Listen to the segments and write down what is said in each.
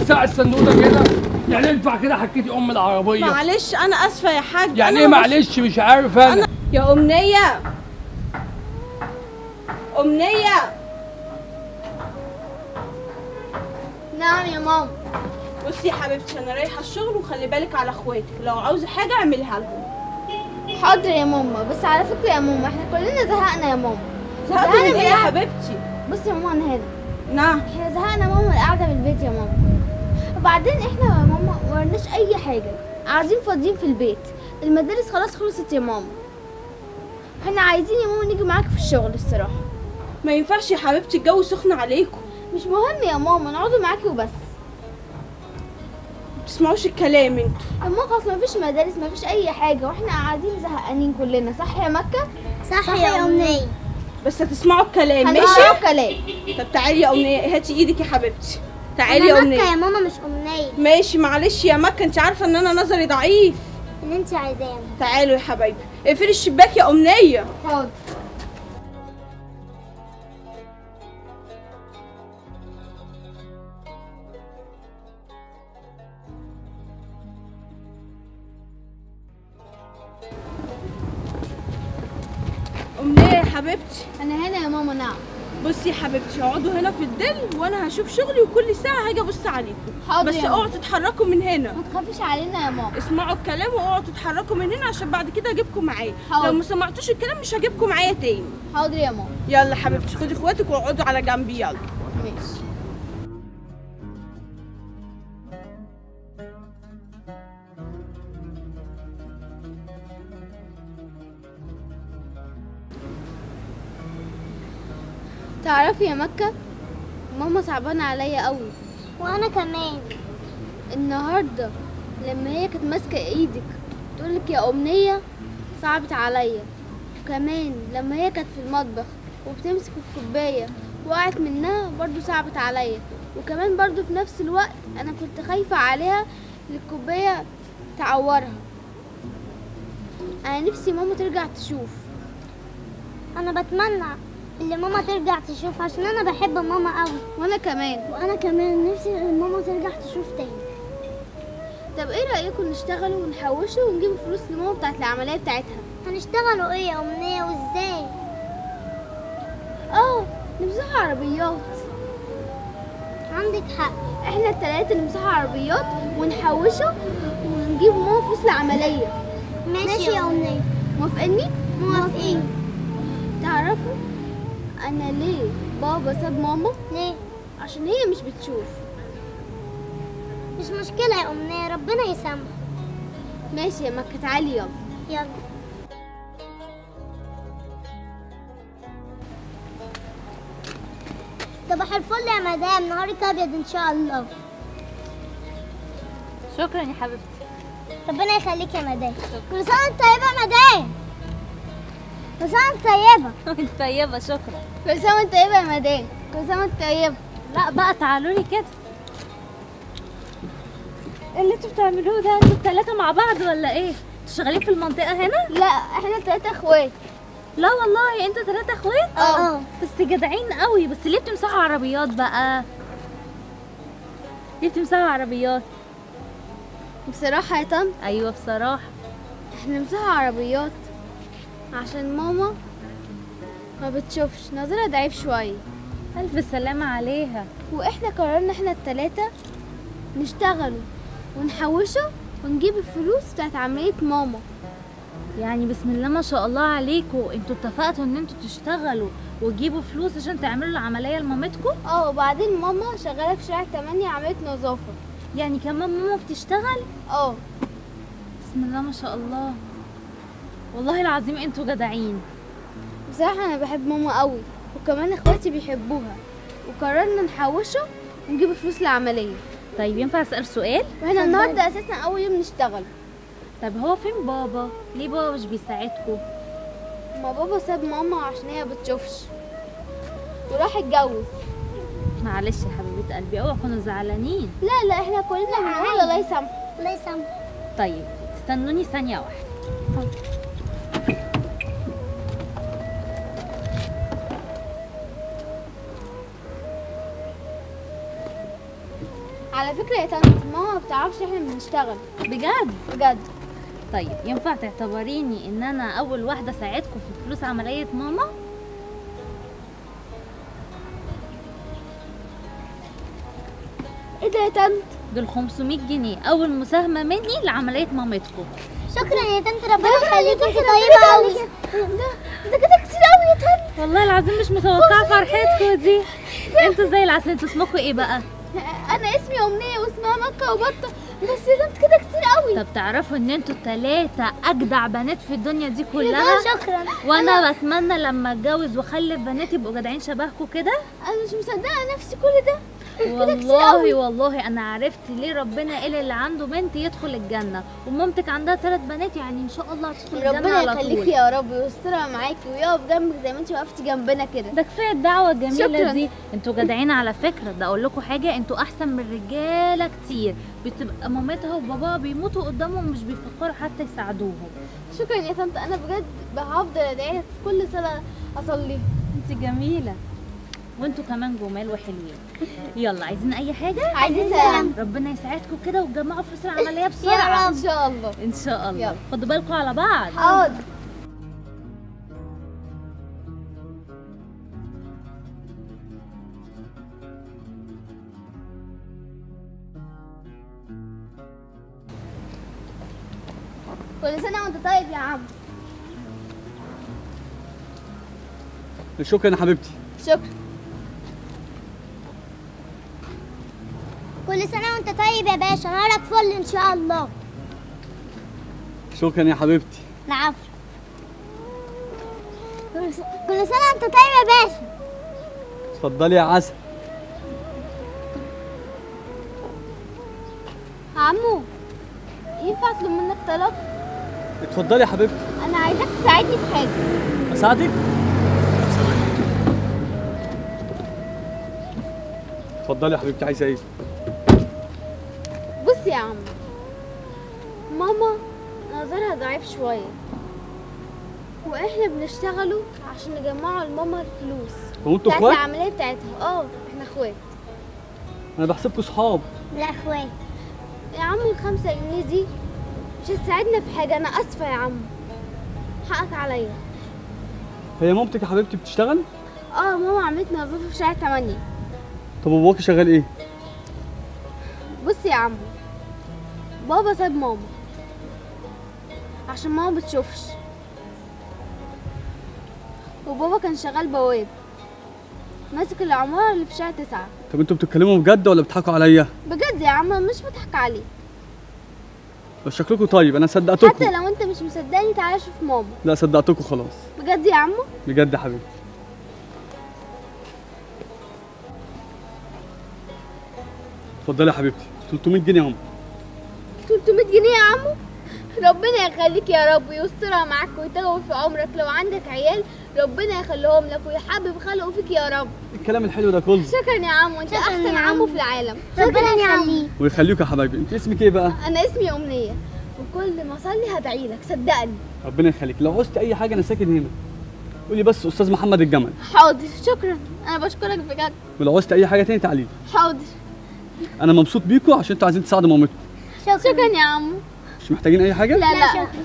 ساعة الصندوق ده كده يعني ينفع كده حكيتي ام العربية معلش انا اسفه يا حاج يعني أنا ايه ما معلش مش عارف انا يا أمنية أمنية نعم يا ماما بصي يا حبيبتي أنا رايحة الشغل وخلي بالك على إخواتك لو عاوزة حاجة اعملها لهم حاضر يا ماما بس على فكرة يا ماما احنا كلنا زهقنا يا ماما زهقت زهقنا من من إيه يا القعدة. حبيبتي؟ بصي يا ماما انا هنا نعم احنا زهقنا ماما من القعدة في البيت يا ماما وبعدين احنا يا ماما ما ورناش اي حاجة قاعدين فاضيين في البيت المدارس خلاص خلصت يا ماما احنا عايزين يا ماما نيجي معاك في الشغل الصراحة ما ينفعش يا حبيبتي الجو سخن عليكم مش مهم يا ماما نقعدوا معاكي وبس ما بتسمعوش الكلام انتوا يا ماما خلاص مفيش مدارس مفيش اي حاجة واحنا قاعدين زهقانين كلنا صح يا مكة صح, يا أمنية بس هتسمعوا الكلام هنسمع ماشي؟ كلام طب تعالي يا أمنية هاتي إيدك يا حبيبتي تعالي يا أنا مكة يا أمنية ماما مش أمنية ماشي معلش يا مكة أنت عارفة إن أنا نظري ضعيف اللي أنت عايزاه تعالوا يا حبايبي اقفلي الشباك يا أمنية حاضر أمنية يا حبيبتي انا هنا يا ماما نعم بصي يا حبيبتي اقعدوا هنا في الدل وانا هشوف شغلي وكل ساعه هاجي ابص عليكم حاضر بس يا ماما. اوعوا تتحركوا من هنا ما تخافيش علينا يا ماما اسمعوا الكلام واوعوا تتحركوا من هنا عشان بعد كده اجيبكم معايا حاضر. لو ما سمعتوش الكلام مش هجيبكم معايا تاني حاضر يا ماما يلا حبيبتي خدي اخواتك واقعدوا على جنبي يلا ماشي تعرفي يا مكة ماما صعبانة عليا قوي وأنا كمان النهاردة لما هي كانت ماسكة ايدك تقولك يا أمنية صعبت عليا وكمان لما هي كانت في المطبخ وبتمسك الكوباية وقعت منها برضو صعبت عليا وكمان برضو في نفس الوقت أنا كنت خايفة عليها الكوباية تعورها أنا نفسي ماما ترجع تشوف أنا بتمنى اللي ماما ترجع تشوف عشان أنا بحب ماما أوي وأنا كمان وأنا كمان نفسي ماما ترجع تشوف تاني طب ايه رأيكم نشتغلوا ونحوشوا ونجيب فلوس لماما بتاعت العملية بتاعتها هنشتغلوا إيه يا أمنية وإزاي اه نمسحوا عربيات عندك حق احنا التلاتة نمسحوا عربيات ونحوشه ونجيب ماما فلوس العملية ماشي يا أمنية موافقني؟ موافقين تعرفوا انا ليه بابا ساب ماما ليه عشان هي مش بتشوف مش مشكلة يا أمنية ربنا يسامحك ماشي يا مكة تعالي يلا يلا صباح الفل يا مدام نهارك ابيض ان شاء الله شكرا يا حبيبتي ربنا يخليك يا مدام كل سنه وانت طيبه يا مدام كل سنه وانت طيبه انت طيبه شكرا كل سنة وانت طيبة يا مدام كل سنة وانت طيبة لا بقى تعالوا لي كده اللي انتوا بتعملوه ده انتوا التلاتة مع بعض ولا ايه؟ انتوا شغالين في المنطقة هنا؟ لا احنا تلاتة اخوات لا والله انتوا تلاتة اخوات؟ اه بس جدعين قوي بس ليه بتمسحوا عربيات بقى؟ ليه بتمسحوا عربيات؟ بصراحة يا طنط ايوه بصراحة احنا نمسحوا عربيات عشان ماما ما بتشوفش نظرها ضعيف شوية الف سلامة عليها واحنا قررنا احنا التلاتة نشتغلوا ونحوشه ونجيب الفلوس بتاعت عملية ماما يعني بسم الله ما شاء الله عليكم انتوا اتفقتوا ان انتوا تشتغلوا وتجيبوا فلوس عشان تعملوا العملية لمامتكم؟ اه وبعدين ماما شغالة في شارع 8 عملية نظافة يعني كمان ماما بتشتغل؟ اه بسم الله ما شاء الله والله العظيم انتوا جدعين بصراحة انا بحب ماما قوي وكمان اخواتي بيحبوها وقررنا نحوشه ونجيب فلوس العملية طيب ينفع اسال سؤال واحنا النهاردة اساسا اول يوم نشتغل طب هو فين بابا ليه بابا مش بيساعدكم ما بابا ساب ماما عشان هي بتشوفش وراح اتجوز معلش يا حبيبه قلبي اوعوا تكونوا زعلانين لا لا احنا كلنا بنقول الله يسامحه الله يسامحك طيب استنوني ثانيه واحده على فكره يا طنط ماما ما بتعرفش احنا بنشتغل بجد بجد طيب ينفع تعتبريني ان انا اول واحده ساعدكم في فلوس عمليه ماما ايه ده يا طنط دول 500 جنيه اول مساهمه مني لعمليه مامتكم شكرا يا طنط ربنا يخليكي انت طيبه قوي ده ده كده كتير قوي يا طنط والله العظيم مش متوقعه فرحتكم دي انتوا زي العسل انتوا اسمكم ايه بقى انا اسمي امنيه واسمها مكه وبطه بس يا طنط كده كتير قوي طب تعرفوا ان انتوا التلاتة اجدع بنات في الدنيا دي كلها شكرا وانا بتمنى لما اتجوز واخلف بنات يبقوا جدعين شبهكم كده انا مش مصدقه نفسي كل ده والله والله انا عرفت ليه ربنا قال اللي عنده بنت يدخل الجنه ومامتك عندها ثلاث بنات يعني ان شاء الله هتدخل الجنه ربنا على يخليكي طول يا رب ويسترها معاكي ويقف جنبك زي ما انت وقفتي جنبنا كده ده كفايه الدعوه الجميله شكراً. دي انتوا جدعين على فكره ده اقول لكم حاجه انتوا احسن من رجاله كتير بتبقى مامتها وباباها بيموتوا قدامهم مش بيفكروا حتى يساعدوهم شكرا يا طنط انا بجد هفضل ادعي لك في كل صلاه اصليها انت جميله وانتوا كمان جمال وحلوين يلا عايزين اي حاجه عايزين سلام ربنا يساعدكم كده وتجمعوا فلوس العمليه يا بسرعه رب ان شاء الله ان شاء الله يلا. خدوا بالكم على بعض حاضر كل سنة وانت طيب يا عم شكرا يا حبيبتي شكرا كل سنه وانت طيب يا باشا نهارك فل ان شاء الله شكرا يا حبيبتي العفو كل س- كل سنه وانت طيب يا باشا اتفضلي يا عسل عمو ينفع اطلب منك طلب اتفضلي يا حبيبتي انا عايزاك تساعدني في حاجة اساعدك اتفضلي يا حبيبتي عايزه ايه بص يا عم ماما نظرها ضعيف شوية واحنا بنشتغلوا عشان نجمعوا لماما الفلوس هو انتوا بتاعت اخوات العملية بتاعتها اه احنا اخوات انا بحسبكوا صحاب لا اخوات يا عم الخمسة جنيه دي مش هتساعدنا في حاجة انا اسفة يا عم حقك عليا هي مامتك يا حبيبتي بتشتغل اه ماما عملت نظافة في شارع تمانية طب وباباكي شغال ايه بص يا عم بابا ساب ماما عشان ماما بتشوفش وبابا كان شغال بواب ماسك العمارة اللي في شارع تسعة طب انتوا بتتكلموا بجد ولا بتضحكوا عليا بجد يا عم مش بضحك عليك بس شكلكم طيب انا حتى صدقتكم لو انت مش مصدقني تعالى شوف ماما لا صدقتكم خلاص بجد يا عمو بجد يا حبيبتي اتفضلي يا حبيبتي 300 جنيه اهم 300 جنيه يا عمو ربنا يخليك يا رب ويسترها معاك ويطول في عمرك لو عندك عيال ربنا يخليهم لك ويحبب خلقه فيك يا رب الكلام الحلو ده كله شكرا يا عمو انت شكراً احسن يا عمو عمو. في العالم ربنا يخليك ويخليكوا يا حبايبي انت اسمك ايه بقى انا اسمي امنيه وكل ما اصلي هدعي لك صدقني ربنا يخليك لو عوزت اي حاجه انا ساكن هنا قولي بس استاذ محمد الجمل حاضر شكرا انا بشكرك بجد ولو عوزت اي حاجه تاني تعالي حاضر انا مبسوط بيكوا عشان انتوا عايزين تساعدوا مامتكم شكرا شكرا يا عمو مش محتاجين اي حاجه لا لا شكرا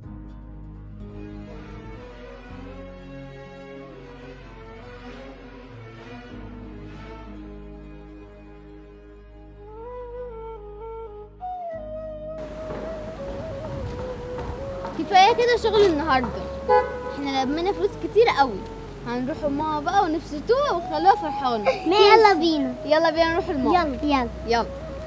كفايه كده شغل النهارده احنا لمينا فلوس كتير قوي هنروح ماما بقى ونبسطوها ونخلوها فرحانه ما يلا بينا يلا بينا نروح الماما يلا يلا يلا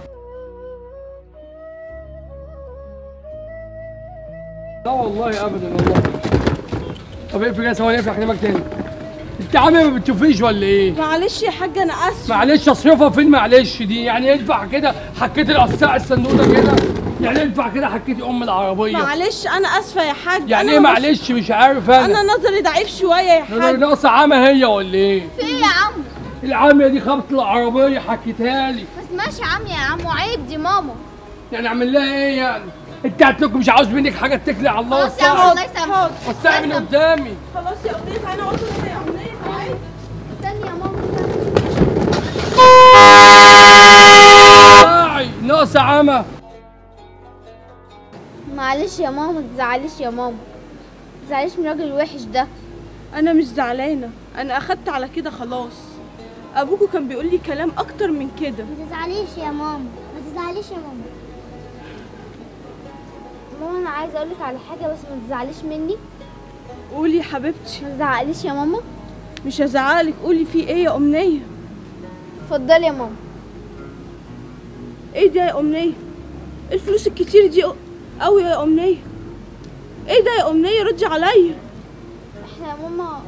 لا والله ابدا والله طب اقفل يا ثواني اقفل اكلمك تاني انت عامل ما بتشوفيش ولا ايه؟ معلش يا حاج انا اسفه معلش اصرفها فين معلش دي يعني ينفع كده حكيت القصاع الصندوق ده كده يعني ينفع كده حكيتي ام العربيه معلش انا اسفه يا حاج يعني أنا ايه مش- معلش مش عارف انا انا نظري ضعيف شويه يا انا حاج ناقصه عامه هي ولا ايه؟ في ايه يا عم العاميه دي خبط العربيه حكيتها لي بس ماشي يا عم يا عم عيب دي ماما يعني اعمل لها ايه يعني؟ انت هتلك مش عاوز منك حاجه تكلي على الله خلاص يا عم وسعي الله يسامحك وسعي من قدامي خلاص يا امنيه تعالى اقعد هنا يا امنيه تعالى استني يا ماما ناقص عامة معلش يا ماما ما تزعليش يا ماما ما تزعليش من الراجل الوحش ده انا مش زعلانه انا اخدت على كده خلاص ابوكوا كان بيقول لي كلام اكتر من كده ما تزعليش يا ماما ما تزعليش يا ماما ماما انا عايزه اقولك على حاجه بس ما تزعليش مني قولي يا حبيبتي ما تزعليش يا ماما مش هزعلك قولي في ايه يا امنيه اتفضلي يا ماما ايه ده يا امنيه الفلوس الكتير دي قوي يا امنيه ايه ده يا امنيه ردي عليا احنا يا ماما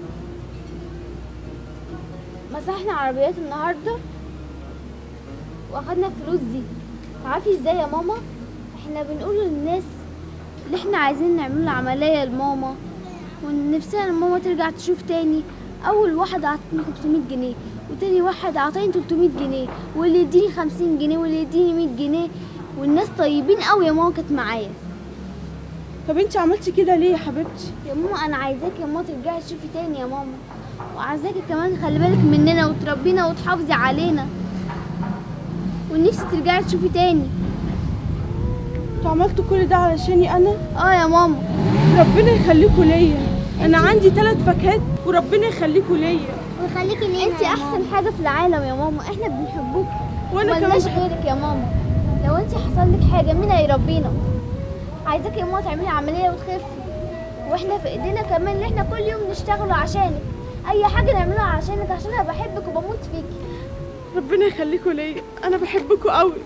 مسحنا عربيات النهارده واخدنا الفلوس دي تعرفي ازاي يا ماما احنا بنقول للناس اللي احنا عايزين نعمل عمليه لماما ونفسنا ان ماما ترجع تشوف تاني اول واحد عطتني 500 جنيه وتاني واحد عطاني 300 جنيه واللي يديني 50 جنيه واللي يديني 100 جنيه والناس طيبين قوي يا ماما كانت معايا طب انت عملتي كده ليه يا حبيبتي يا ماما انا عايزاكي يا ماما ترجعي تشوفي تاني يا ماما وعايزاكي كمان خلي بالك مننا وتربينا وتحافظي علينا ونفسي ترجعي تشوفي تاني انتوا عملتوا كل ده علشاني انا اه يا ماما ربنا يخليكوا ليا انا عندي ثلاث فاكهات وربنا يخليكوا ليا ويخليكي لينا انت يا احسن حاجه في العالم يا ماما احنا بنحبوك وانا كمان ملناش بحب- غيرك يا ماما لو انت حصل لك حاجه مين هيربينا عايزاكي يا ماما تعملي عمليه وتخفي واحنا في ايدينا كمان ان احنا كل يوم نشتغلوا عشانك اي حاجه نعملها عشانك عشان انا بحبك وبموت فيكي ربنا يخليكوا ليا انا بحبكوا قوي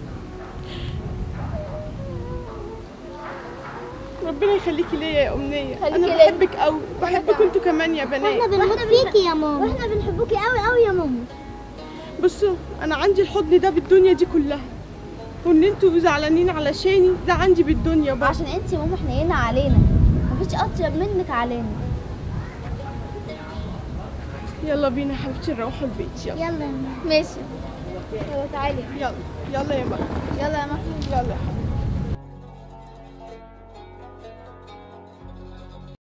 ربنا يخليكي ليا يا امنيه خليكي انا ليا. بحبك قوي بحبكوا انتوا كمان يا بنات واحنا بنموت فيكي يا ماما واحنا بنحبوكي قوي قوي يا ماما بصوا انا عندي الحضن ده بالدنيا دي كلها وان انتوا زعلانين علشاني ده عندي بالدنيا برضه عشان انت يا ماما حنينه علينا مفيش اطيب منك علينا يلا بينا يا حبيبتي نروحوا البيت يلا يلا يا ماما ماشي يلا تعالي يلا يلا يا ماما يلا